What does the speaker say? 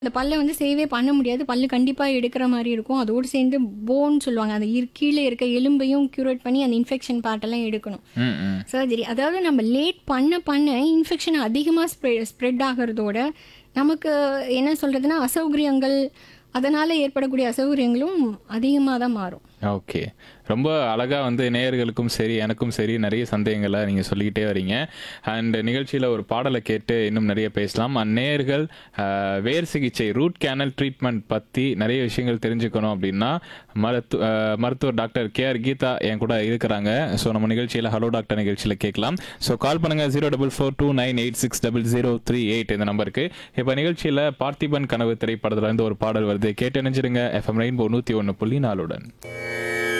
அந்த பல்லை வந்து சேவே பண்ண முடியாது பல்லு கண்டிப்பாக எடுக்கிற மாதிரி இருக்கும் அதோடு சேர்ந்து போன் சொல்லுவாங்க அந்த இரு- கீழே இருக்க எலும்பையும் க்யூரேட் பண்ணி அந்த இன்ஃபெக்ஷன் பார்ட்டெல்லாம் எடுக்கணும் ம் ம் சர்ஜரி அதாவது நம்ம லேட் பண்ண பண்ண இன்ஃபெக்ஷன் அதிகமாக ஸ்ப்ரெ ஸ்ப்ரெட் ஆகிறதோட நமக்கு என்ன சொல்கிறதுனா அசௌகரியங்கள் அதனால் ஏற்படக்கூடிய அசௌகரியங்களும் அதிகமாக தான் மாறும் ஓகே ரொம்ப அழகா வந்து நேயர்களுக்கும் சரி எனக்கும் சரி நிறைய சந்தேகங்களை நீங்க சொல்லிக்கிட்டே வரீங்க அண்ட் நிகழ்ச்சியில ஒரு பாடலை கேட்டு இன்னும் நிறைய பேசலாம் அண்ட் நேயர்கள் அஹ், வேர் சிகிச்சை ரூட் கேனல் ட்ரீட்மெண்ட் பத்தி நிறைய விஷயங்கள் தெரிஞ்சுக்கணும் அப்படின்னா மருத்து அஹ், மருத்துவர் டாக்டர் கே ஆர் கீதா என் கூட இருக்கிறாங்க ஸோ நம்ம நிகழ்ச்சியில ஹலோ டாக்டர் நிகழ்ச்சியில கேட்கலாம் ஸோ கால் பண்ணுங்க zero double four two nine eight six double zero three eight இந்த நம்பருக்கு இப்போ நிகழ்ச்சியில பார்த்திபன் கனவு திரைப்படத்துல இருந்து ஒரு பாடல் வருது கேட்டு நினைச்சிருங்க எஃப்எம் ரெயின்போ நூத்தி ஒன்று புள்ளி நாலுடன்